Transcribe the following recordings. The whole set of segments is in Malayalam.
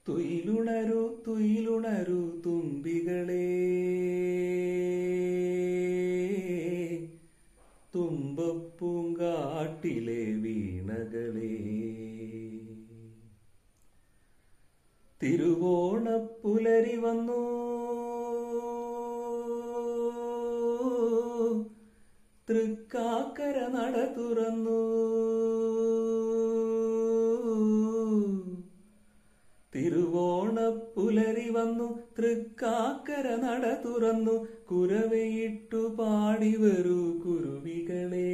തുയിലുണരൂ തുയിലുണരൂ തുമ്പികളെ തുമ്പപ്പൂങ്കാട്ടിലെ വീണകളെ തിരുവോണപ്പുലരി വന്നു തൃക്കാക്കര നട തുറന്നു തിരുവോണപ്പുലരി വന്നു തൃക്കാക്കര നട തുറന്നു കുരവയിട്ടു പാടി വരൂ കുരുവികളെ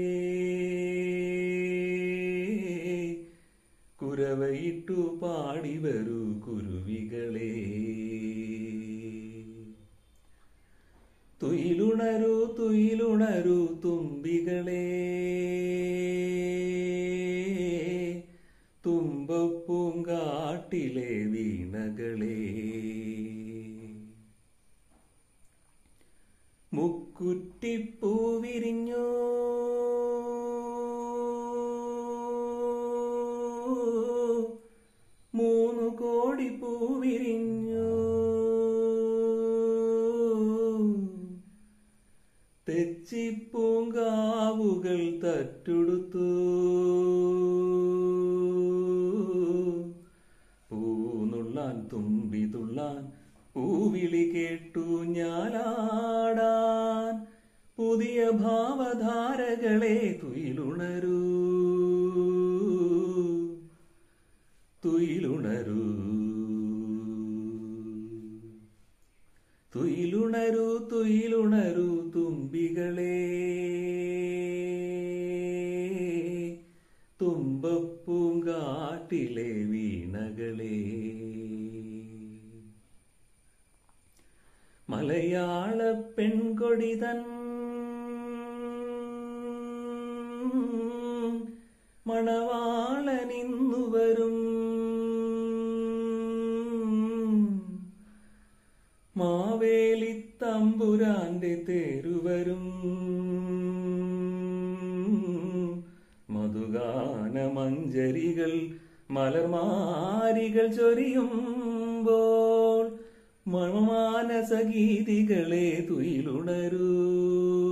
കുരവയിട്ടു പാടി വരൂ കുരുവികളെ തുയിലുണരൂ തുയിലുണരൂ തുമ്പികളെ തുമ്പപ്പൂങ്കാട്ടിലെ വീണകളെ മുക്കുറ്റിപ്പൂ വിരിഞ്ഞു മൂന്നു കോടി പൂ വിരിഞ്ഞു തെച്ചിപ്പൂങ്കാവുകൾ തട്ടുടുത്തു പൂനുള്ളാൻ തുമ്പി തുള്ളാൻ പൂവിളി കേട്ടു ഞാലാടാൻ പുതിയ ഭാവധാരകളെ തുയിലുണരൂ തുയിലുണരൂ തുയിലുണരൂ തുയിലുണരൂ തുമ്പികളെ തുമ്പപ്പൂങ്കാട്ടിലെ വീണകളെ മലയാള പെൺകൊടിതൻ മണവാളനിന്നു വരും മാവേലി തമ്പുരാന്റെ തേരുവരും മധുഗാന മഞ്ചരികൾ മലർമാരികൾ ചൊരിയുമ്പോൾ മണമാനസഗീതികളെ തുയിലുണരൂ